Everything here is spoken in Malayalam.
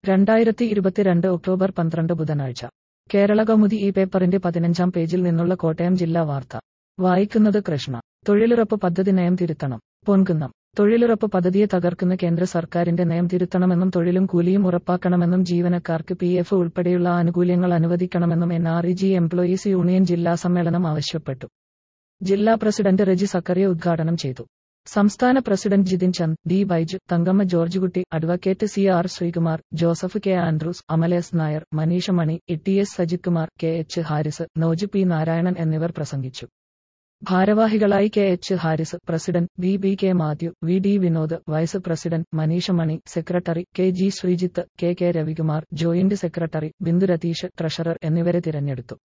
രണ്ടായിരത്തി ഇരുപത്തിരണ്ട് ഒക്ടോബർ പന്ത്രണ്ട് ബുധനാഴ്ച കേരള കൗമുദി ഈ പേപ്പറിന്റെ പതിനഞ്ചാം പേജിൽ നിന്നുള്ള കോട്ടയം ജില്ലാ വാർത്ത വായിക്കുന്നത് കൃഷ്ണ തൊഴിലുറപ്പ് പദ്ധതി നയം തിരുത്തണം പൊൻകുന്നം തൊഴിലുറപ്പ് പദ്ധതിയെ തകർക്കുന്ന കേന്ദ്ര സർക്കാരിന്റെ നയം തിരുത്തണമെന്നും തൊഴിലും കൂലിയും ഉറപ്പാക്കണമെന്നും ജീവനക്കാർക്ക് പി എഫ് ഉൾപ്പെടെയുള്ള ആനുകൂല്യങ്ങൾ അനുവദിക്കണമെന്നും N R E G employees union ജില്ലാ സമ്മേളനം ആവശ്യപ്പെട്ടു ജില്ലാ പ്രസിഡന്റ് റെജി സക്കറിയ ഉദ്ഘാടനം ചെയ്തു സംസ്ഥാന president Jithin Chand D Baiju Thankamma George Kutty advocate C R Sreekumar Joseph K Andrews Amales Nair Manisha Mani E T S Sajith Kumar K H Haris Noj P Narayanan എന്നിവർ പ്രസംഗിച്ചു ഭാരവാഹികളായി K H Haris president V B K Mathew V D Vinod vice president Manisha Mani secretary K G Sreejith K K Ravikumar joint secretary Bindu Ratheesh treasurer എന്നിവരെ തിരഞ്ഞെടുത്തു